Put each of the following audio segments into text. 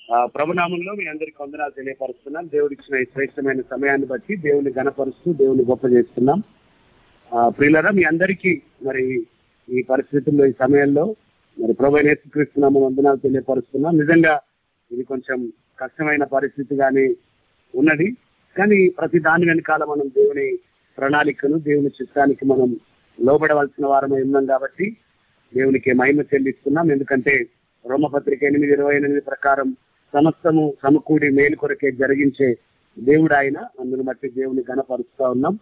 ఆ, ప్రభునామంలో మీ అందరికి వందనాలు తెలియపరుస్తున్నాం దేవుడు ఇచ్చిన ఈ శ్రేష్టమైన సమయాన్ని బట్టి దేవుని గణపరుస్తూ దేవుని గొప్ప చేస్తున్నాం ఆ, ప్రియులరా మీ అందరికీ మరి ఈ పరిస్థితుల్లో ఈ సమయంలో మరి ప్రభు నేర్చుకరిస్తున్నాము వందనాలు తెలియపరుస్తున్నాం నిజంగా ఇది కొంచెం కష్టమైన పరిస్థితిగానే ఉన్నది కానీ ప్రతి దాని వెనకాల మనం దేవుని ప్రణాళికను దేవుని చిత్తానికి మనం లోబడవలసిన వారమై ఉన్నాం కాబట్టి దేవునికి మహిమ చెల్లిస్తున్నాం ఎందుకంటే రోమపత్రిక ఎనిమిది ఇరవై ఎనిమిది ప్రకారం సమస్తము సమకూడి మేలు కొరకే జరిగించే దేవుడు ఆయన అందును బట్టి దేవుని గణపరుస్తా ఉన్నాం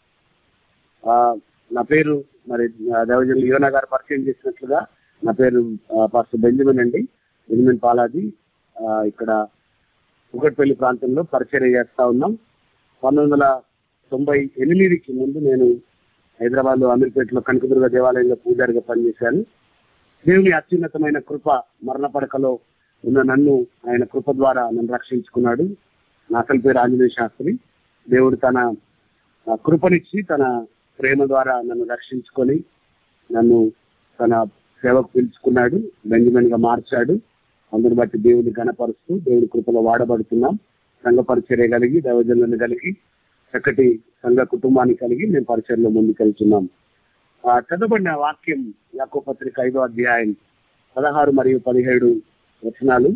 ఆ, నా పేరు మరి దేవజన్ యోనా గారు పరిచయం చేసినట్లుగా నా పేరు ఆ, పాస్టర్ బెంజమిన్ అండి బెంజమిన్ పాలాజీ ఆ, ఇక్కడ కుకట్పల్లి ప్రాంతంలో పరిచయం చేస్తా ఉన్నాం పంతొమ్మిది వందల తొంభై ఎనిమిదికి ముందు నేను హైదరాబాద్ లో అమీర్పేటలో కనకదుర్గ దేవాలయంలో పూజారిగా పనిచేశాను దేవుని అత్యున్నతమైన కృప మరణ పడకలో ఉన్న నన్ను ఆయన కృప ద్వారా నన్ను రక్షించుకున్నాడు నా అసలు పేరు ఆంజనేయ శాస్త్రి దేవుడు తన ఆ, కృపనిచ్చి తన ప్రేమ ద్వారా నన్ను రక్షించుకొని నన్ను తన సేవకు పిలుచుకున్నాడు బెంజమిన్ గా మార్చాడు అందుని బట్టి దేవుని గణపరుస్తూ దేవుని కృపలో వాడబడుతున్నాం సంఘ పరిచర్య కలిగి దైవజనులను కలిగి చక్కటి సంఘ కుటుంబాన్ని కలిగి మేము పరిచర్లో ముందుకెళ్తున్నాం ఆ చదవబడిన వాక్యం యాకో పత్రిక ఐదో అధ్యాయం పదహారు మరియు పదిహేడు వచనాలు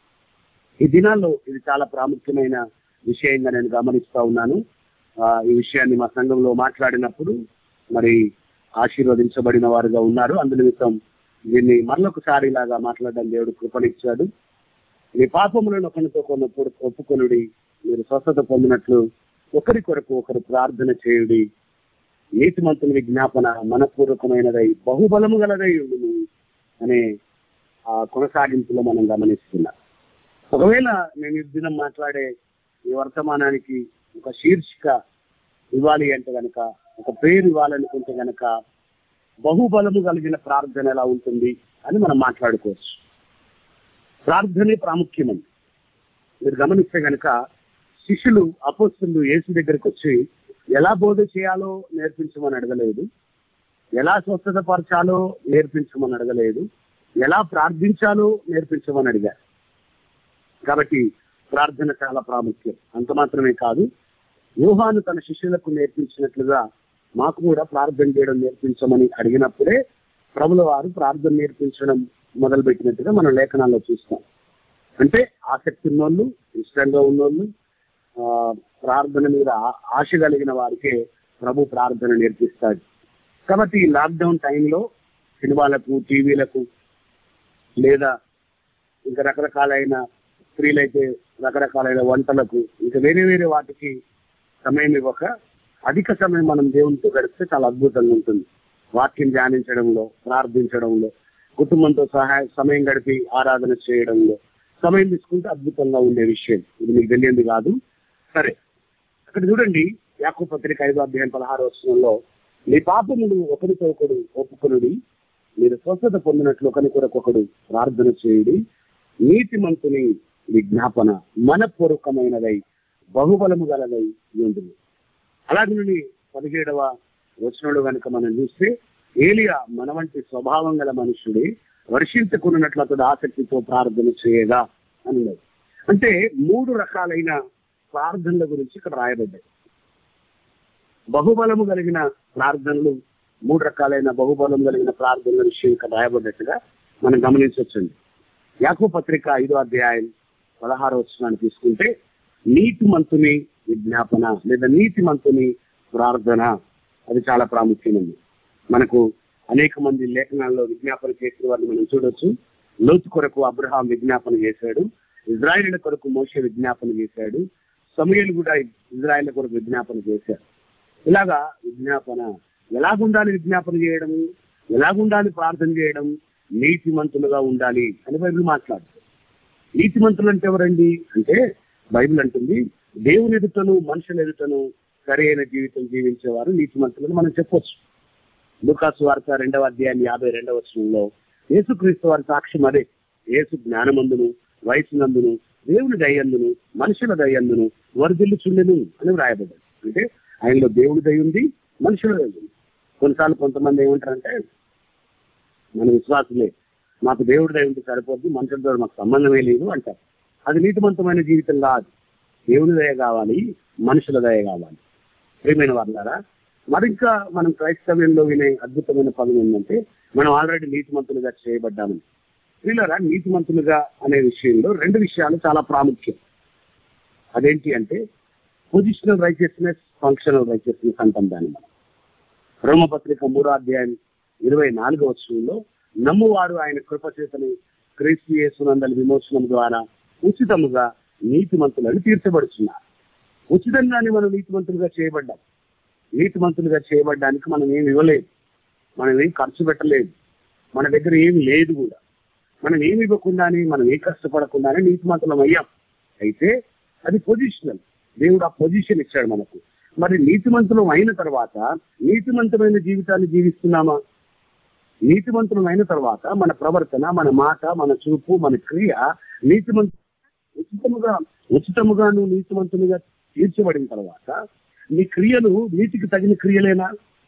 ఈ దినాల్లో ఇది చాలా ప్రాముఖ్యమైన విషయంగా నేను గమనిస్తా ఉన్నాను ఆ, ఈ విషయాన్ని మా సంఘంలో మాట్లాడినప్పుడు మరి ఆశీర్వదించబడిన వారుగా ఉన్నారు అందునిమిత్తం దీన్ని మరొకసారి లాగా మాట్లాడడం దేవుడు కృపణిచ్చాడు మీ పాపములను ఒకరితో కొన్నప్పుడు ఒప్పుకొనుడి మీరు స్వస్థత పొందినట్లు ఒకరి కొరకు ఒకరు ప్రార్థన చేయుడి నీతిమంతుని విజ్ఞాపన మనపూర్వకమైనదై బహుబలము గలదై ఉండును అనే ఆ కొనసాగింపులో మనం గమనిస్తున్నాం ఒకవేళ నేను ఈ దినం మాట్లాడే ఈ వర్తమానానికి ఒక శీర్షిక ఇవ్వాలి అంటే గనక ఒక పేరు ఇవ్వాలనుకుంటే గనక బహుబలము కలిగిన ప్రార్థన ఎలా ఉంటుంది అని మనం మాట్లాడుకోవచ్చు ప్రార్థనే ప్రాముఖ్యమండి మీరు గమనిస్తే గనక శిష్యులు అపోస్తులు యేసు దగ్గరికి వచ్చి ఎలా బోధ చేయాలో నేర్పించమని అడగలేదు ఎలా స్వస్థత పరచాలో నేర్పించమని అడగలేదు ఎలా ప్రార్థించాలో నేర్పించమని అడిగారు కాబట్టి ప్రార్థన చాలా ప్రాముఖ్యం అంత మాత్రమే కాదు యోహాను తన శిష్యులకు నేర్పించినట్లుగా మాకు కూడా ప్రార్థన చేయడం నేర్పించమని అడిగినప్పుడే ప్రభుల వారు ప్రార్థన నేర్పించడం మొదలుపెట్టినట్టుగా మనం లేఖనాల్లో చూస్తాం అంటే ఆసక్తి ఉన్నోళ్ళు ఇష్టంగా ఉన్నోళ్ళు ఆ, ప్రార్థన మీద ఆ- ఆశ కలిగిన వారికే ప్రభు ప్రార్థన నేర్పిస్తాడు కాబట్టి ఈ లాక్డౌన్ టైంలో సినిమాలకు టీవీలకు లేదా ఇంకా రకరకాలైన స్త్రీలైతే రకరకాలైన వంటలకు ఇంకా వేరే వేరే వాటికి సమయం ఇవ్వక అధిక సమయం మనం దేవునితో గడిస్తే చాలా అద్భుతంగా ఉంటుంది వాక్యం ధ్యానించడంలో ప్రార్థించడంలో కుటుంబంతో సహాయ సమయం గడిపి ఆరాధన చేయడంలో సమయం తీసుకుంటే అద్భుతంగా ఉండే విషయం ఇది మీకు తెలియంది కాదు సరే అక్కడ చూడండి యాకో పత్రిక ఐదో అధ్యాయం పదహారు వచనంలో మీ పాపములు ఒకరితో ఒకడు ఒప్పుకొనుడి మీరు స్వస్థత పొందినట్లు ఒకరి కొరకొకడు ప్రార్థన చేయుడి నీతిమంతుని విజ్ఞాపన మనపూర్వకమైనదై బహుబలము గలదై ఉంటుంది అలాగే నుండి పదిహేడవ వచనంలో కనుక మనం చూస్తే ఏలియా మన వంటి స్వభావం గల మనుషుడే వర్షించుకున్నట్లు అతడు ఆసక్తితో ప్రార్థన చేయగా అని ఉన్నది. అంటే మూడు రకాలైన ప్రార్థనల గురించి ఇక్కడ రాయబడ్డాయి బహుబలము కలిగిన ప్రార్థనలు మూడు రకాలైన బహుబలం కలిగిన ప్రార్థనల విషయం ఇక్కడ రాయబడ్డట్టుగా మనం గమనించవచ్చండి యాకో పత్రిక ఐదో అధ్యాయం పదహారో వచనాన్ని తీసుకుంటే నీతి మంతుని విజ్ఞాపన లేదా నీతి మంతుని ప్రార్థన అది చాలా ప్రాముఖ్యమైనది మనకు అనేక మంది లేఖనాల్లో విజ్ఞాపన చేసిన వారిని మనం చూడొచ్చు లోతు కొరకు అబ్రహాం విజ్ఞాపన చేశాడు ఇజ్రాయిల్ కొరకు మోసే విజ్ఞాపన చేశాడు సమయలు కూడా ఇజ్రాయిల్ కొరకు విజ్ఞాపన చేశాడు ఇలాగా విజ్ఞాపన ఎలాగుండాలి విజ్ఞాపన చేయడం ఎలాగుండాలి ప్రార్థన చేయడం నీతిమంతులుగా ఉండాలి అని బైబిల్ మాట్లాడుతుంది నీతిమంతులు అంటే ఎవరండి అంటే బైబిల్ అంటుంది దేవుని ఎదుటను మనుషుల ఎదుటను సరైన జీవితం జీవించేవారు నీతిమంతులను మనం చెప్పొచ్చు లుకాసు వార్త రెండవ అధ్యాయం యాభై రెండవ వచనంలో యేసుక్రీస్తు వారి సాక్ష్యం అదే యేసు జ్ఞానమందును వయసునందును దేవుని దయ్యందును మనుషుల దయ్యందును వరదిల్లుచుండెను అని వ్రాయబడ్డాడు అంటే ఆయనలో దేవుడి దయ ఉంది మనుషుల దయ ఉంది కొన్నిసార్లు కొంతమంది ఏమంటారంటే మన విశ్వాసులే మాకు దేవుడి దయ ఉంటే సరిపోద్ది మనుషులతో మాకు సంబంధమే లేదు అంటారు అది నీతిమంతమైన జీవితం కాదు దేవుని దయ కావాలి మనుషుల దయ కావాలి ప్రియమైన వాళ్ళారా మరింకా మనం క్రైస్తవ్యంలో వినే అద్భుతమైన పదం ఏంటంటే మనం ఆల్రెడీ నీతిమంతులుగా చేయబడ్డామని వీళ్ళరా నీతిమంతులుగా అనే విషయంలో రెండు విషయాలు చాలా ప్రాముఖ్యం అదేంటి అంటే పొజిషనల్ రైచియస్నెస్ ఫంక్షనల్ రైచియస్నెస్ అంటాం దాన్ని మనం రోమపత్రిక మూడో అధ్యాయం ఇరవై నాలుగో వచ్చంలో నమ్మువారు ఆయన కృపచేతని క్రీస్తు యేసునందలి విమోచనం ద్వారా ఉచితముగా నీతిమంతులను తీర్చబడుతున్నారు ఉచితంగానే మనం నీతిమంతులుగా చేయబడ్డాం నీతిమంతులుగా చేయబడ్డానికి మనం ఏమి ఇవ్వలేదు మనం ఏం ఖర్చు పెట్టలేదు మన దగ్గర ఏమి లేదు కూడా మనం ఏమి ఇవ్వకుండానే మనం ఏ కష్టపడకుండానే నీతిమంతులం అయ్యాం అయితే అది పొజిషనల్ దేవుడు ఆ పొజిషన్ ఇచ్చాడు మనకు మరి నీతిమంతులం అయిన తర్వాత నీతిమంతమైన జీవితాన్ని జీవిస్తున్నామా నీతిమంతులం అయిన తర్వాత మన ప్రవర్తన మన మాట మన చూపు మన క్రియ నీతిమంత ఉచితముగా ఉచితముగా నువ్వు నీతిమంతునిగా తీర్చబడిన తర్వాత నీ క్రియలు నీతికి తగిన క్రియలేనా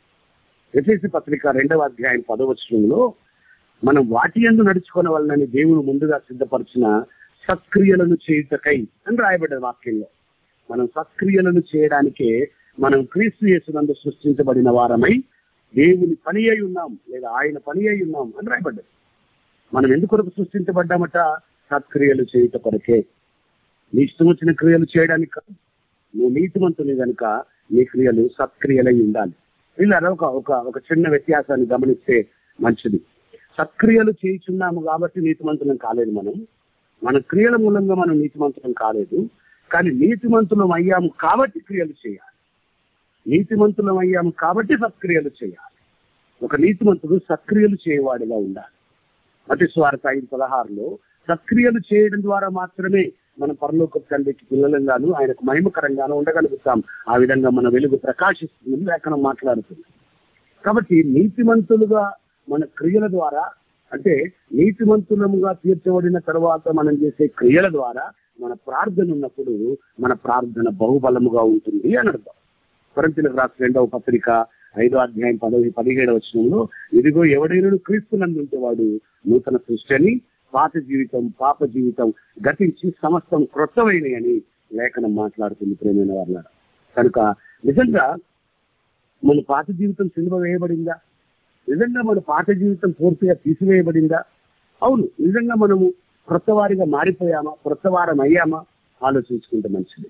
ఎఫ్ఎసి పత్రిక రెండవ అధ్యాయం పదవచనంలో మనం వాటి ఎందు నడుచుకునే వాళ్ళని దేవుడు ముందుగా సిద్ధపరిచిన సత్క్రియలను చేయుటకై అని రాయబడ్డ వాక్యంలో మనం సత్క్రియలను చేయడానికే మనం క్రీస్తు యేసునందు సృష్టించబడిన వారమై దేవుని పని అయి ఉన్నాం లేదా ఆయన పని అయి ఉన్నాం అని రాయబడ్డది మనం ఎందుకొరకు సృష్టించబడ్డామట సత్క్రియలు చేయుట కొరకే నీ ఇష్టం వచ్చిన క్రియలు చేయడానికి కాదు. నువ్వు నీతిమంతుని కనుక నీ క్రియలు సత్క్రియలై ఉండాలి ఇలా ఒక ఒక ఒక చిన్న వ్యత్యాసాన్ని గమనిస్తే మంచిది సత్క్రియలు చేయుచున్నాము కాబట్టి నీతిమంతులం కాలేదు మనం మన క్రియల మూలంగా మనం నీతిమంతులం కాలేదు కానీ నీతిమంతులం అయ్యాము కాబట్టి క్రియలు చేయాలి నీతిమంతులం అయ్యాము కాబట్టి సత్క్రియలు చేయాలి ఒక నీతిమంతుడు సత్క్రియలు చేయవాడిగా ఉండాలి అతి స్వార్థ ఐదు పదహారులో సత్క్రియలు చేయడం ద్వారా మాత్రమే మన పరలోక తండ్రికి పిల్లలంగాను ఆయనకు మహిమకరంగాను ఉండగలుగుతాం ఆ విధంగా మన వెలుగు ప్రకాశిస్తుందని లేఖనం మాట్లాడుతుంది కాబట్టి నీతిమంతులుగా మన క్రియల ద్వారా అంటే నీతిమంతులముగా తీర్చబడిన తర్వాత మనం చేసే క్రియల ద్వారా మన ప్రార్థన ఉన్నప్పుడు మన ప్రార్థన బహుబలముగా ఉంటుంది అని అర్థం కొరంతిలకు రాసిన రెండవ పత్రిక ఐదో అధ్యాయం పదవి పదిహేడవ వచనంలో ఇదిగో ఎవడైనా క్రీస్తునందుంటే వాడు నూతన సృష్టి అని పాత జీవితం పాప జీవితం గతించి సమస్తం క్రొత్తమైనవి అని లేఖనం మాట్లాడుతుంది ప్రేమైన వాళ్ళ కనుక నిజంగా మన పాత జీవితం సినిమ వేయబడిందా నిజంగా మన పాత జీవితం పూర్తిగా తీసివేయబడిందా అవును నిజంగా మనము క్రొత్త వారిగా మారిపోయామా క్రొత్త వారం అయ్యామా ఆలోచించుకుంటే మంచిది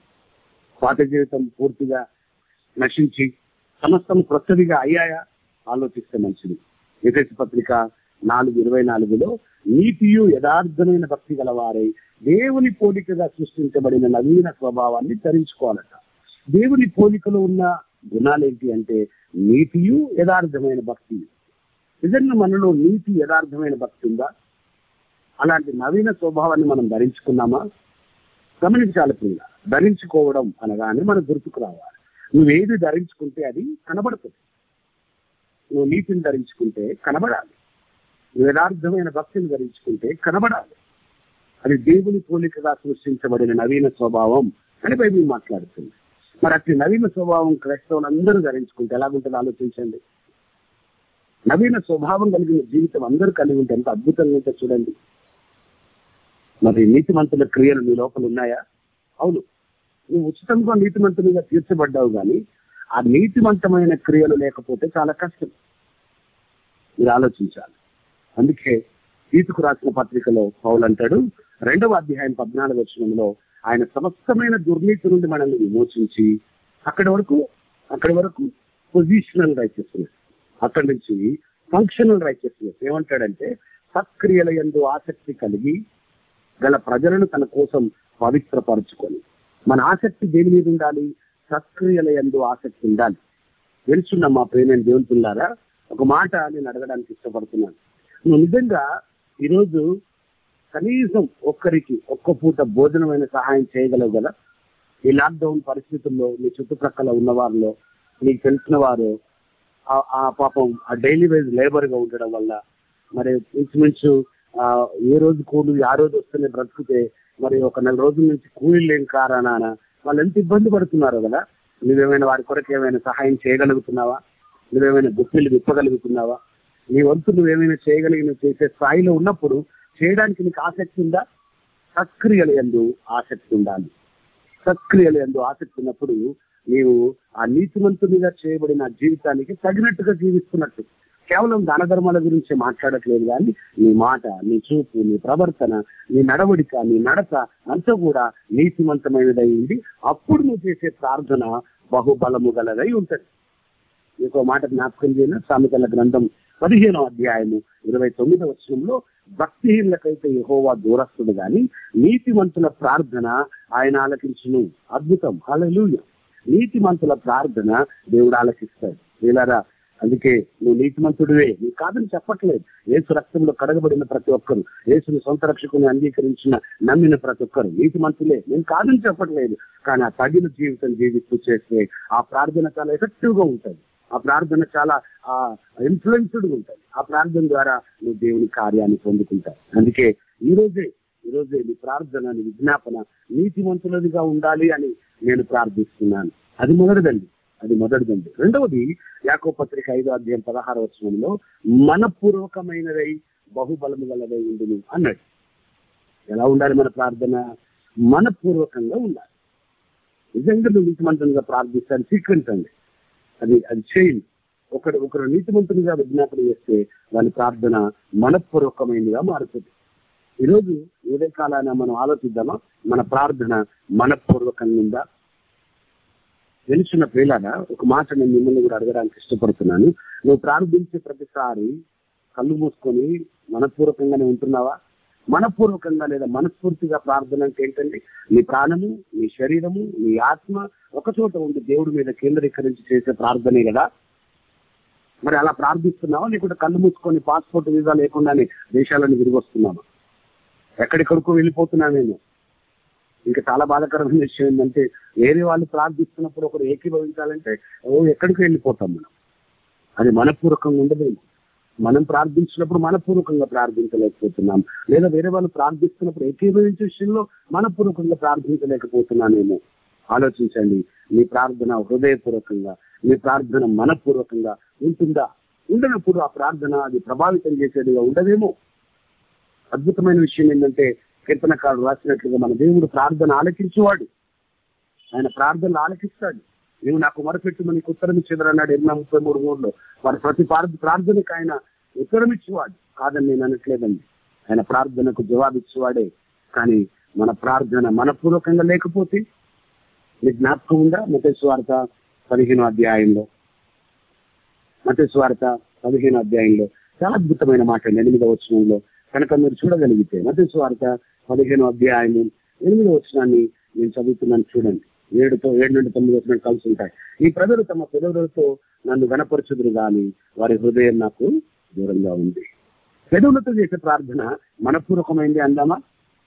పాత జీవితం పూర్తిగా నశించి సమస్తం క్రొత్తదిగా అయ్యాయా ఆలోచిస్తే మంచిది ఎఫెస్ పత్రిక నాలుగు ఇరవై నాలుగులో నీతియు యథార్థమైన భక్తి గలవారై దేవుని పోలికగా సృష్టించబడిన నవీన స్వభావాన్ని ధరించుకోవాలట దేవుని పోలికలో ఉన్న గుణాలేంటి అంటే నీతియు యథార్థమైన భక్తి నిజంగా మనలో నీతి యథార్థమైన భక్తి ఉందా అలాంటి నవీన స్వభావాన్ని మనం ధరించుకున్నామా గమనించాలి ప్రియ ధరించుకోవడం అనగానే మన గుర్తుకు రావాలి నువ్వేది ధరించుకుంటే అది కనబడుతుంది నువ్వు నీతిని ధరించుకుంటే కనబడాలి నువ్వు యథార్థమైన భక్తిని ధరించుకుంటే కనబడాలి అది దేవుని పోలికగా సృష్టించబడిన నవీన స్వభావం అని బైబిల్ మాట్లాడుతుంది మరి అట్టి నవీన స్వభావం క్రైస్తవులందరూ ధరించుకుంటే ఎలాగుంటుందో ఆలోచించండి నవీన స్వభావం కలిగిన జీవితం అందరూ కలిగి ఉంటే ఎంత అద్భుతంగా ఉంటే చూడండి మరి నీతిమంతుల క్రియలు నీ లోపల ఉన్నాయా అవును నువ్వు ఉచితంగా నీతిమంతునిగా తీర్చబడ్డావు కానీ ఆ నీతిమంతమైన క్రియలు లేకపోతే చాలా కష్టం మీరు ఆలోచించాలి అందుకే తీతుకు రాసిన పత్రికలో పౌలు అంటాడు రెండవ అధ్యాయం పద్నాలుగు వచనంలో ఆయన సమస్తమైన దుర్నీతి నుండి మనల్ని విమోచించి అక్కడి వరకు అక్కడి వరకు పొజిషనల్ రైచియస్నెస్ అక్కడి నుంచి ఫంక్షనల్ రైచియస్నెస్ ఏమంటాడంటే సత్క్రియల ఎందు ఆసక్తి కలిగి గల ప్రజలను తన కోసం పవిత్రపరచుకొని మన ఆసక్తి దేని మీద ఉండాలి సత్క్రియల ఎందు ఆసక్తి ఉండాలి తెలుసున్న మా ప్రేమైన దేవునిలారా ఒక మాట నేను అడగడానికి ఇష్టపడుతున్నాను నువ్వు నిజంగా ఈరోజు కనీసం ఒక్కరికి ఒక్క పూట భోజనమైన సహాయం చేయగలవు కదా ఈ లాక్డౌన్ పరిస్థితుల్లో మీ చుట్టుప్రక్కల ఉన్న వారిలో నీకు తెలిసిన వారు ఆ- ఆ పాపం ఆ డైలీ వేజ్ లేబర్ గా ఉండడం వల్ల మరి ఇంచుమించు ఆ, ఏ రోజు కూలి ఆ రోజు వస్తేనే బ్రతికితే మరి ఒక నెల రోజుల నుంచి కూలీ లేని కారణాన వాళ్ళు ఎంత ఇబ్బంది పడుతున్నారు కదా నువ్వేమైనా వారి కొరకు ఏమైనా సహాయం చేయగలుగుతున్నావా నువ్వేమైనా గుప్పిలు విప్పగలుగుతున్నావా నీ వంతు నువ్వేమైనా చేయగలిగిన చేసే స్థాయిలో ఉన్నప్పుడు చేయడానికి నీకు ఆసక్తి ఉందా సక్రియల ఎందు ఆసక్తి ఉండాలి సక్రియల ఎందు ఆసక్తి ఉన్నప్పుడు నీవు ఆ నీతిమంతునిగా చేయబడిన జీవితానికి తగినట్టుగా జీవిస్తున్నట్టు కేవలం దాన ధర్మాల గురించి మాట్లాడట్లేదు కానీ నీ మాట నీ చూపు నీ ప్రవర్తన నీ నడవడిక నీ నడక అంతా కూడా నీతిమంతమైనదై ఉంది అప్పుడు నువ్వు చేసే ప్రార్థన బహుబలము గలదై ఉంటది ఇంకో మాట జ్ఞాపకం చేయను సామెతల గ్రంథం పదిహేనో అధ్యాయము ఇరవై తొమ్మిదవ వచనంలో భక్తిహీనులకైతే యహోవా దూరస్తుడు గాని నీతిమంతుల ప్రార్థన ఆయన ఆలకించును అద్భుతం హల్లెలూయా నీతిమంతుల ప్రార్థన దేవుడు ఆలకిస్తాడు వీళ్ళారా అందుకే నువ్వు నీతిమంతుడివే నీ కాదని చెప్పట్లేదు ఏసు రక్తంలో కడగబడిన ప్రతి ఒక్కరు ఏసుని సొంత రక్షకుని అంగీకరించిన నమ్మిన ప్రతి ఒక్కరు నీతిమంతులే నేను కాదని చెప్పట్లేదు కానీ ఆ తగిన జీవితం జీవిస్తూ చేస్తే ఆ ప్రార్థన చాలా ఎఫెక్టివ్ గా ఉంటుంది ఆ ప్రార్థన చాలా ఆ ఇన్ఫ్లుయెన్స్డ్ ఉంటుంది ఆ ప్రార్థన ద్వారా నువ్వు దేవుని కార్యాన్ని పొందుకుంటావు అందుకే ఈ రోజే ఈ రోజే నీ ప్రార్థన నీ విజ్ఞాపన నీతిమంతులదిగా ఉండాలి అని నేను ప్రార్థిస్తున్నాను అది మొదటిదండి అది మొదటిదండి రెండవది యాకో పత్రిక ఐదో అధ్యాయం పదహార వచనంలో మనపూర్వకమైనదై బహుబలము గలదై ఉండును అన్నాడు ఎలా ఉండాలి మన ప్రార్థన మనపూర్వకంగా ఉండాలి నిజంగా నువ్వు నీతిమంతునిగా ప్రార్థిస్తాను సీక్వెన్స్ అండి అది అది చేయండి ఒకడు ఒకరు నీతిమంతునిగా విజ్ఞాపన చేస్తే వాళ్ళ ప్రార్థన మనపూర్వకమైనదిగా మారుతుంది ఈరోజు ఉదయ కాలాన మనం ఆలోచిద్దామా మన ప్రార్థన మనపూర్వకంగా ఉందా తెలిసిన ప్రియులాగా ఒక మాట నేను మిమ్మల్ని కూడా అడగడానికి ఇష్టపడుతున్నాను నువ్వు ప్రార్థించే ప్రతిసారి కళ్ళు మూసుకొని మనపూర్వకంగానే ఉంటున్నావా మనపూర్వకంగా లేదా మనస్ఫూర్తిగా ప్రార్థన అంటే ఏంటండి నీ ప్రాణము నీ శరీరము నీ ఆత్మ ఒక చోట ఉండి దేవుడి మీద కేంద్రీకరించి చేసే ప్రార్థనే కదా మరి అలా ప్రార్థిస్తున్నావా లేకుంటే కళ్ళు మూసుకొని పాస్పోర్ట్ వీసా లేకుండానే దేశాలను తిరిగి వస్తున్నావా ఎక్కడెక్కడికో వెళ్ళిపోతున్నా నేను ఇంకా చాలా బాధాకరమైన విషయం ఏంటంటే వేరే వాళ్ళు ప్రార్థిస్తున్నప్పుడు ఒకరు ఏకీభవించాలంటే ఓ ఎక్కడికి వెళ్ళిపోతాం మనం అది మనపూర్వకంగా ఉండదేమో మనం ప్రార్థించినప్పుడు మనపూర్వకంగా ప్రార్థించలేకపోతున్నాం లేదా వేరే వాళ్ళు ప్రార్థిస్తున్నప్పుడు ఏకీభవించే విషయంలో మనపూర్వకంగా ప్రార్థించలేకపోతున్నానేమో ఆలోచించండి మీ ప్రార్థన హృదయపూర్వకంగా మీ ప్రార్థన మనపూర్వకంగా ఉంటుందా ఉండనప్పుడు ఆ ప్రార్థన అది ప్రభావితం చేసేదిగా ఉండదేమో అద్భుతమైన విషయం ఏంటంటే కీర్తనకారుడు రాసినట్లుగా మన దేవుడు ప్రార్థన ఆలకించేవాడు ఆయన ప్రార్థనలు ఆలకిస్తాడు నీవు నాకు మొరపెట్టుమని ఉత్తరం ఇచ్చేదారు అన్నాడు ఎనిమిది ముప్పై మూడు మూడులో వారి ప్రతి ప్రార్థ- ప్రార్థనకు ఆయన ఉత్తరం ఇచ్చేవాడు కాదని నేను అనట్లేదండి ఆయన ప్రార్థనకు జవాబిచ్చేవాడే కానీ మన ప్రార్థన మనపూర్వకంగా లేకపోతే మీ జ్ఞాపకం ఉందా మతేశ్వార్త పదిహేను అధ్యాయంలో మతేశ్వార్త పదిహేను అధ్యాయంలో చాలా అద్భుతమైన మాట అండి ఎనిమిదవ వచనంలో కనుక మీరు చూడగలిగితే మతేశ్వార్త పదిహేను అధ్యాయము ఎనిమిదవ వచనాన్ని నేను చదువుతున్నాను చూడండి ఏడుతో ఏడు నుండి తొమ్మిది వచనం కలిసి ఉంటాయి ఈ ప్రజలు తమ పెదవులతో నన్ను గణపరచుదురు గాని వారి హృదయం నాకు దూరంగా ఉంది పెదవులతో చేసే ప్రార్థన మనపూర్వకమైంది అందామా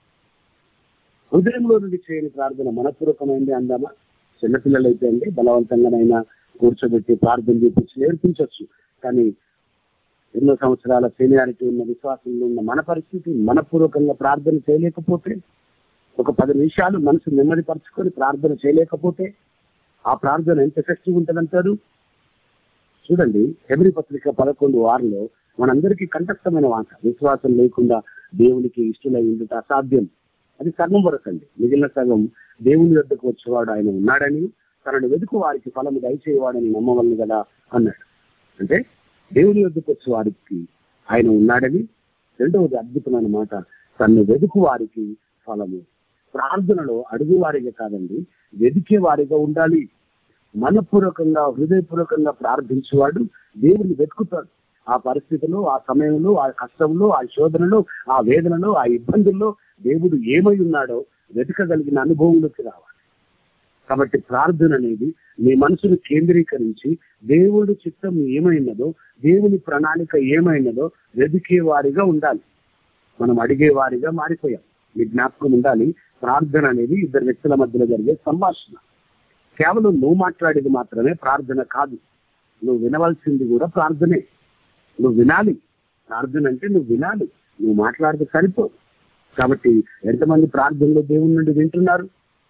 హృదయంలో నుండి చేయని ప్రార్థన మనపూర్వకమైంది అందామా చిన్నపిల్లలు అయితే అండి బలవంతంగానైనా కూర్చోబెట్టి ప్రార్థన చేపించి నేర్పించవచ్చు కానీ ఎన్నో సంవత్సరాల సీనియారిటీ ఉన్న విశ్వాసంలో ఉన్న మన పరిస్థితి మనపూర్వకంగా ప్రార్థన చేయలేకపోతే ఒక పది నిమిషాలు మనసు నెమ్మది పరుచుకొని ప్రార్థన చేయలేకపోతే ఆ ప్రార్థన ఎంత ఎఫెక్టివ్ ఉంటుందంటారు చూడండి హెబ్రి పత్రిక పదకొండు ఆరులో మనందరికీ కంఠస్థమైన మాట విశ్వాసం లేకుండా దేవునికి ఇష్టలై ఉండటం అసాధ్యం అది సగం వరకు అండి మిగిలిన సగం దేవుని వద్దకు వచ్చేవాడు ఆయన ఉన్నాడని తనను వెతుకు వారికి ఫలము దయచేయవాడని నమ్మవలను కదా అన్నాడు అంటే దేవుని వద్దకు వచ్చే వారికి ఆయన ఉన్నాడని రెండవది అద్భుతమైన మాట తన్ను వెతుకు వారికి ఫలము ప్రార్థనలో అడుగు వారిగా కాదండి వెదికే వారిగా ఉండాలి మనపూర్వకంగా హృదయపూర్వకంగా ప్రార్థించేవాడు దేవుని వెతుకుతాడు ఆ పరిస్థితిలో ఆ సమయంలో ఆ కష్టంలో ఆ శోధనలో ఆ వేదనలో ఆ ఇబ్బందుల్లో దేవుడు ఏమై ఉన్నాడో వెతకగలిగిన అనుభవంలోకి రావాలి కాబట్టి ప్రార్థన అనేది మీ మనసును కేంద్రీకరించి దేవుడి చిత్తం ఏమైనదో దేవుని ప్రణాళిక ఏమైనదో వెతికే వారిగా ఉండాలి మనం అడిగే వారిగా మారిపోయాం మీ జ్ఞాపకం ఉండాలి ప్రార్థన అనేది ఇద్దరు వ్యక్తుల మధ్యలో జరిగే సంభాషణ కేవలం నువ్వు మాట్లాడేది మాత్రమే ప్రార్థన కాదు నువ్వు వినవలసింది కూడా ప్రార్థనే నువ్వు వినాలి ప్రార్థన అంటే నువ్వు వినాలి నువ్వు మాట్లాడితే సరిపో కాబట్టి ఎంతమంది ప్రార్థనలో దేవుని నుండి వింటున్నారు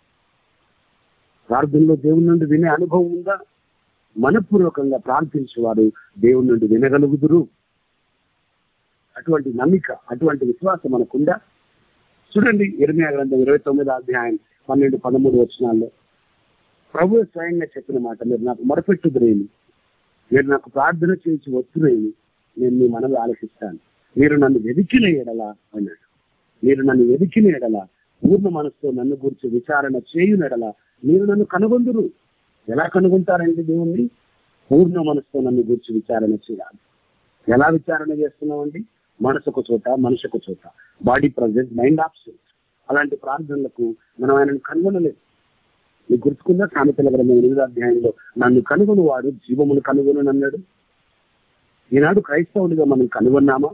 ప్రార్థనలో దేవుని నుండి వినే అనుభవం ఉందా మనపూర్వకంగా ప్రార్థించేవారు దేవుని నుండి వినగలుగుదురు అటువంటి నమ్మిక అటువంటి విశ్వాసం మనకుందా చూడండి ఇరవై గ్రంథం ఇరవై తొమ్మిది అధ్యాయం పన్నెండు పదమూడు వచనాల్లో ప్రభు స్వయంగా చెప్పిన మాట మీరు నాకు మొరపెట్టుదురేమి మీరు నాకు ప్రార్థన చేసి వస్తురేమి నేను మీ మనవి ఆలోచిస్తాను మీరు నన్ను వెదికిన ఎడలా అన్నాడు మీరు నన్ను వెదికిన ఎడల పూర్ణ మనసుతో నన్ను గురించి విచారణ చేయునెడల మీరు నన్ను కనుగొందురు ఎలా కనుగొంటారండి దేవుణ్ణి పూర్ణ మనసుతో నన్ను గురించి విచారణ చేయాలి ఎలా విచారణ చేస్తున్నామండి మనసుకు చోట మనిషికి చోట బాడీ ప్రజెంట్ మైండ్ ఆబ్సెంట్ అలాంటి ప్రార్థనలకు మనం ఆయనను కనుగొనలేదు మీకు గుర్తుకుందా సామెతల గ్రంథం ఎనిమిదో అధ్యాయంలో నన్ను కనుగొని వాడు జీవమును కనుగొను అన్నాడు ఈనాడు క్రైస్తవుడిగా మనం కనుగొన్నామా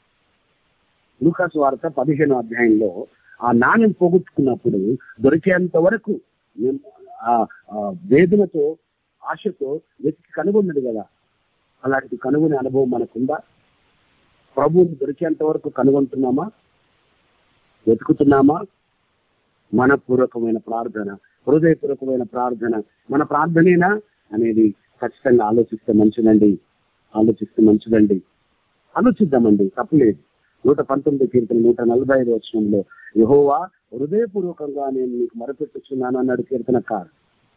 లూకాసు వార్త పదిహేనో అధ్యాయంలో ఆ నాణ్యం పోగొట్టుకున్నప్పుడు దొరికేంత వరకు మేము ఆ ఆ వేదనతో ఆశతో వెతికి కనుగొన్నది కదా అలాంటి కనుగొనే అనుభవం మనకుందా ప్రభువుని దొరికేంత వరకు కనుగొంటున్నామా వెతుకుతున్నామా మనపూర్వకమైన ప్రార్థన హృదయపూర్వకమైన ప్రార్థన మన ప్రార్థనేనా అనేది ఖచ్చితంగా ఆలోచిస్తే మంచిదండి ఆలోచిస్తే మంచిదండి ఆలోచిద్దామండి తప్పులేదు నూట పంతొమ్మిది కీర్తన నూట నలభై ఐదు వచనంలో యహోవా హృదయపూర్వకంగా నేను మీకు మొరపెట్టుచున్నాను అన్నాడు కీర్తనకారు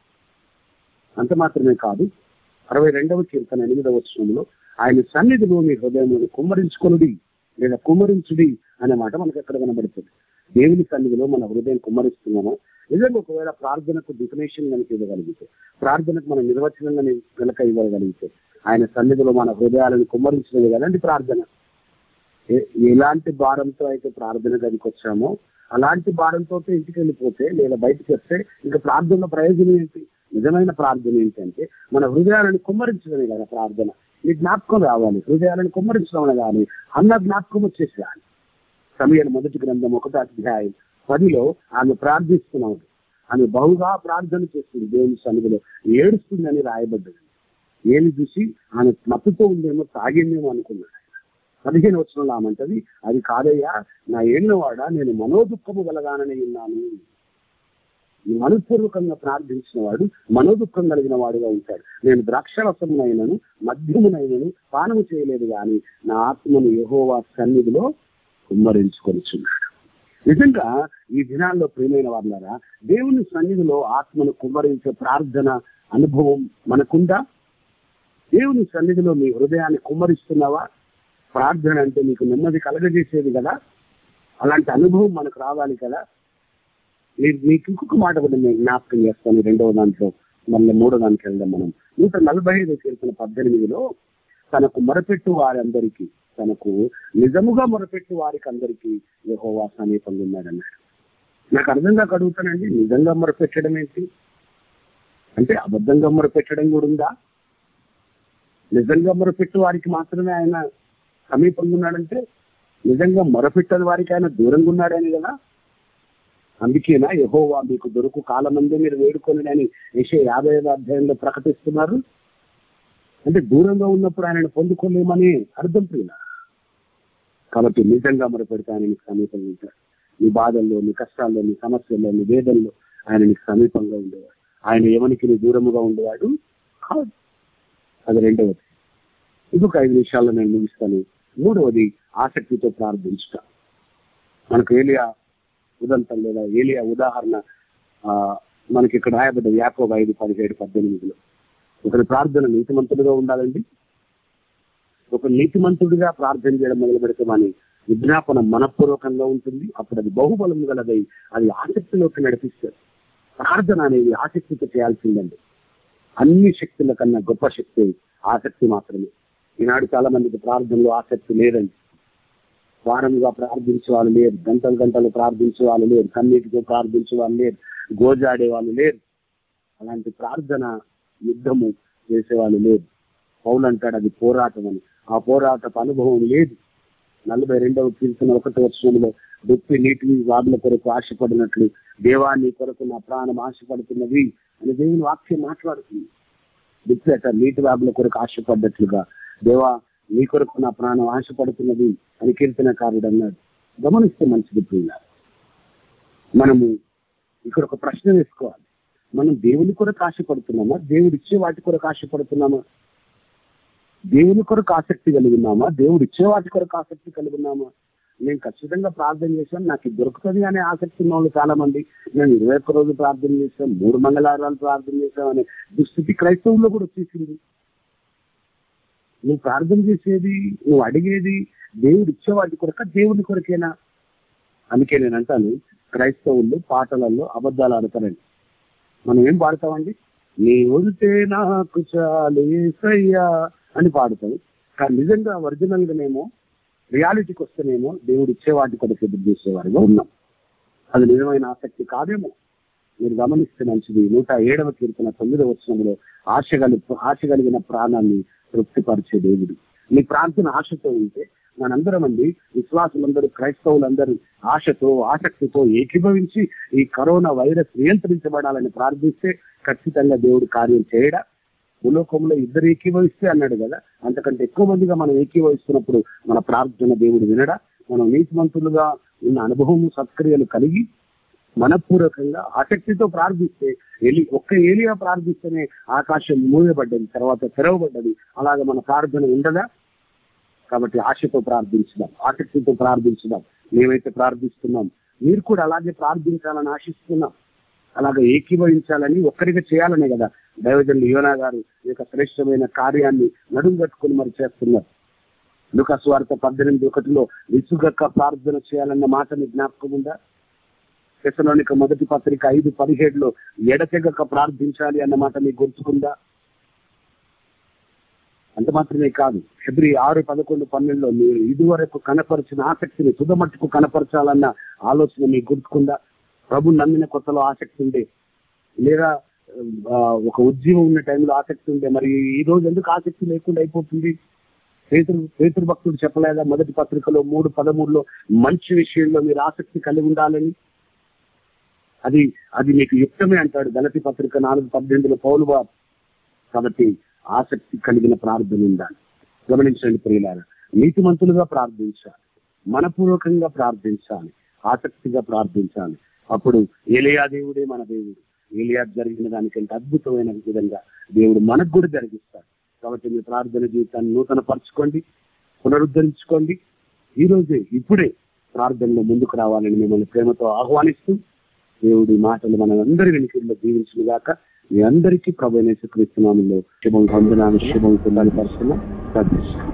అంత మాత్రమే కాదు అరవై రెండవ కీర్తన ఎనిమిదవ వచనంలో ఆయన సన్నిధిలో మీ హృదయములను కుమ్మరించుకొనుడి లేదా కుమ్మరించుడి అనే మాట మనకు ఎక్కడ కనబడుతుంది దేవుని సన్నిధిలో మన హృదయం కుమ్మరిస్తున్నామా నిజంగా ఒకవేళ ప్రార్థనకు డిఫినేషన్ కనుక ఇవ్వగలిగితే ప్రార్థనకు మన నిర్వచనం కనుక ఇవ్వగలిగితే ఆయన సన్నిధిలో మన హృదయాలను కుమ్మరించినది కదండి ప్రార్థన ఏ- ఎలాంటి భారంతో అయితే ప్రార్థన గదికి వచ్చామో అలాంటి భారంతో ఇంటికి వెళ్ళిపోతే లేదా బయటికి వస్తే ఇంకా ప్రార్థన ప్రయోజనం ఏంటి నిజమైన ప్రార్థన ఏంటంటే మన హృదయాలను కుమ్మరించడమే కదా ప్రార్థన ఈ జ్ఞాపకం రావాలి హృదయాలను కుమ్మరించడం కానీ అన్న జ్ఞాపకం వచ్చేసేయాలి సమయాన్ని మొదటి గ్రంథం ఒకటో అధ్యాయం పదిలో ఆమె ప్రార్థిస్తున్నాడు ఆమె బహుగా ప్రార్థన చేస్తుంది దేవుని సన్నిధిలో ఏడుస్తుందని రాయబడ్డది ఏమి చూసి ఆమె మత్తుతో ఉందేమో తాగిందేమో అనుకున్నాడు పదిహేను వచ్చిన ఆమంటది అది కాదయ్యా నా ఏళ్ళవాడ నేను మనోదుఖము గలగానని ఉన్నాను మనపూర్వకంగా ప్రార్థించిన వాడు మనోదుఖం కలిగిన వాడుగా ఉంటాడు నేను ద్రాక్షరసమునైనను మద్యమునైనను పానము చేయలేదు కానీ నా ఆత్మను యెహోవా సన్నిధిలో కుమ్మరించుకొనిచున్నాడు నిజంగా ఈ దినాల్లో ప్రియమైన వాళ్ళారా దేవుని సన్నిధిలో ఆత్మను కుమ్మరించే ప్రార్థన అనుభవం మనకుందా దేవుని సన్నిధిలో మీ హృదయాన్ని కుమ్మరిస్తున్నావా ప్రార్థన అంటే మీకు నెమ్మది కలగజేసేది కదా అలాంటి అనుభవం మనకు రావాలి కదా మీరు మీకు ఇంకొక మాట కూడా నేను జ్ఞాపకం చేస్తాను రెండవ దాంట్లో మళ్ళీ మూడో దానికి వెళ్దాం మనం నూట నలభై ఐదు కీర్తన పద్దెనిమిదిలో తనకు మొరపెట్టు వారందరికీ తనకు నిజముగా మొరపెట్టు వారికి అందరికీ యెహోవా సమీపంగా ఉన్నాడన్నాడు నాకు అర్థం కాక అడుగుతానండి నిజంగా మొరపెట్టడం ఏంటి అంటే అబద్ధంగా మొరపెట్టడం కూడా ఉందా నిజంగా మొరపెట్టు వారికి మాత్రమే ఆయన సమీపంగా ఉన్నాడంటే నిజంగా మొరపెట్టని వారికి ఆయన దూరంగా ఉన్నాడని కదా అందుకేనా యహోవా మీకు దొరుకు కాలమందే మీరు వేడుకొని అని యెషయా యాభై ఐదు అధ్యాయంలో ప్రకటిస్తున్నారు అంటే దూరంగా ఉన్నప్పుడు ఆయనను పొందుకోలేమని అర్థం ప్రియుల కాబట్టి నిజంగా మొరపెడితే ఆయన నీకు సమీపంగా ఉంటాడు నీ బాధల్లో నీ కష్టాల్లో నీ సమస్యల్లో నీ వేదనలో ఆయన నీకు సమీపంగా ఉండేవాడు ఆయన ఎవరికి నీ దూరముగా ఉండేవాడు కాదు అది రెండవది ఇంకొక ఐదు నిమిషాల్లో నేను ముగిస్తాను మూడవది ఆసక్తితో ప్రార్థించుట మనకు ఏలియా ఉదంతం లేదా ఏలియా ఉదాహరణ ఆ, మనకి ఇక్కడ రాయబడ్డ యాకోబ ఐదు పదిహేడు పద్దెనిమిదిలో ఒకరి ప్రార్థన నీతిమంతుడిగా ఉండాలండి ఒక నీతిమంతుడిగా ప్రార్థన చేయడం మొదలు పెడితే మన విజ్ఞాపన మనపూర్వకంగా ఉంటుంది అప్పుడు అది బహుబలం గలదై అది ఆసక్తిలోకి నడిపిస్తుంది ప్రార్థన అనేది ఆసక్తితో చేయాల్సిందండి అన్ని శక్తుల కన్నా గొప్ప శక్తి ఆసక్తి మాత్రమే ఈనాడు చాలా మందికి ప్రార్థనలో ఆసక్తి లేదండి వారంగా ప్రార్థించే వాళ్ళు లేరు గంటలు గంటలు ప్రార్థించే వాళ్ళు లేరు కన్నీటితో ప్రార్థించే వాళ్ళు లేరు గోజాడే వాళ్ళు లేరు అలాంటి ప్రార్థన యుద్ధము చేసేవాళ్ళు లేరు పౌలు అంటాడు అది పోరాటం అని ఆ పోరాటపు అనుభవం లేదు నలభై రెండవ కీర్తన ఒకటి వర్షంలో దుప్పి నీటిని వాదుల కొరకు ఆశపడినట్లు దేవా నీ కొరకు నా ప్రాణం ఆశపడుతున్నది అని దేవుని వాక్యం మాట్లాడుతుంది దుప్పి అట నీటి వాగుల కొరకు ఆశపడ్డట్లుగా దేవా నీ కొరకు నా ప్రాణం ఆశపడుతున్నది అని కీర్తనకారుడు అన్నాడు గమనిస్తే మంచిది ప్రియుల మనము ఇక్కడ ఒక ప్రశ్న వేసుకోవాలి మనం దేవుని కొరకు ఆశపడుతున్నామా దేవుడు ఇచ్చే వాటి కొరకు ఆశపడుతున్నామా దేవుని కొరకు ఆసక్తి కలిగి ఉన్నామా దేవుడు ఇచ్చే వాటి కొరకు ఆసక్తి కలిగి ఉన్నామా నేను ఖచ్చితంగా ప్రార్థన చేశాను నాకు ఇది దొరుకుతుంది అనే ఆసక్తి ఉన్న వాళ్ళు చాలా మంది నేను ఇరవై ఒక్క రోజు ప్రార్థన చేశాం మూడు మంగళవారాలు ప్రార్థన చేశాం అనే దుస్థితి క్రైస్తవుల్లో కూడా వచ్చేసింది నువ్వు ప్రార్థన చేసేది నువ్వు అడిగేది దేవుడు ఇచ్చేవాటి కొరక దేవుని కొరకేనా అందుకే నేను అంటాను క్రైస్తవులు పాటలలో అబద్ధాలు ఆడతారండి మనం ఏం పాడతామండి నీ ఉంటే నాకు చాలేసయ్యా అని పాడతాం కానీ నిజంగా ఒరిజినల్ గానేమో రియాలిటీకి వస్తేనేమో దేవుడు ఇచ్చేవాటి కొరకు ఎదురు చేసేవారుగా ఉన్నాం అది నిజమైన ఆసక్తి కాదేమో మీరు గమనిస్తే మంచిది నూట ఏడవ కీర్తన తొమ్మిదవ వచనంలో ఆశ కలి ఆశ కలిగిన ప్రాణాన్ని తృప్తిపరిచే దేవుడు నీ ప్రార్థన ఆశతో ఉంటే మనందరం అండి విశ్వాసులందరూ క్రైస్తవులందరూ ఆశతో ఆసక్తితో ఏకీభవించి ఈ కరోనా వైరస్ నియంత్రించబడాలని ప్రార్థిస్తే ఖచ్చితంగా దేవుడు కార్యం చేయడా భూలోకంలో ఇద్దరు ఏకీభవిస్తే అన్నాడు కదా అంతకంటే ఎక్కువ మందిగా మనం ఏకీభవిస్తున్నప్పుడు మన ప్రార్థన దేవుడు వినడా మనం నీతిమంతులుగా ఉన్న అనుభవము సత్క్రియలు కలిగి మనపూర్వకంగా ఆసక్తితో ప్రార్థిస్తే ఎలి ఒక్క ఏలియా ప్రార్థిస్తేనే ఆకాశం మూయబడ్డది తర్వాత తెరవబడ్డది అలాగే మన ప్రార్థన ఉండదా కాబట్టి ఆశతో ప్రార్థించుదాం ఆసక్తితో ప్రార్థించుదాం మేమైతే ప్రార్థిస్తున్నాం మీరు కూడా అలాగే ప్రార్థించాలని ఆశిస్తున్నాం అలాగే ఏకీభవించాలని ఒక్కరిగా చేయాలనే కదా దైవజనులు యోనా గారు ఈ యొక్క శ్రేష్టమైన కార్యాన్ని నడుం కట్టుకుని మరి చేస్తున్నారు లుకాస్ వార్త పద్దెనిమిది ఒకటిలో విసుగక్క ప్రార్థన చేయాలన్న మాటని జ్ఞాపకం ఉందా తెసలోనిక మొదటి పత్రిక ఐదు పదిహేడులో ఎడతెగక ప్రార్థించాలి అన్న మాట మీకు గుర్తుకుందా అంత మాత్రమే కాదు ఫిబ్రి ఆరు పదకొండు పన్నెండులో మీరు ఇదివరకు కనపరిచిన ఆసక్తిని తుదమట్టుకు కనపరచాలన్న ఆలోచన మీకు గుర్తుకుందా ప్రభు నమ్మిన కొత్తలో ఆసక్తి ఉండే లేదా ఆ, ఒక ఉద్యమం ఉన్న టైంలో ఆసక్తి ఉండే మరి ఈ రోజు ఎందుకు ఆసక్తి లేకుండా అయిపోతుంది పేతురు పేతురు భక్తుడు చెప్పలేదా మొదటి పత్రికలో మూడు పదమూడులో మంచి విషయంలో మీరు ఆసక్తి కలిగి ఉండాలని అది అది మీకు యుక్తమే అంటాడు గలతి పత్రిక నాలుగు పద్దెనిమిదిలో పౌలు వారు కాబట్టి ఆసక్తి కలిగిన ప్రార్థన ఉండాలి గమనించండి ప్రియులారా నీతిమంతులుగా ప్రార్థించాలి మనపూర్వకంగా ప్రార్థించాలి ఆసక్తిగా ప్రార్థించాలి అప్పుడు ఏలియా దేవుడే మన దేవుడు ఏలియా జరిగిన దానికంటే అద్భుతమైన విధంగా దేవుడు మనకు కూడా జరిగిస్తాడు కాబట్టి మీ ప్రార్థన జీవితాన్ని నూతన పరచుకోండి పునరుద్ధరించుకోండి ఈ రోజే ఇప్పుడే ప్రార్థనలో ముందుకు రావాలని మిమ్మల్ని ప్రేమతో ఆహ్వానిస్తూ దేవుడి మాటలు మన అందరి వెనుకల్లో దీవించిన గాక మీ అందరికీ ప్రభు క్రీస్తునామంలో శుభం వందనాలు శుభం పిల్లలు పరుస్తున్నాం ప్రార్థిస్తున్నాం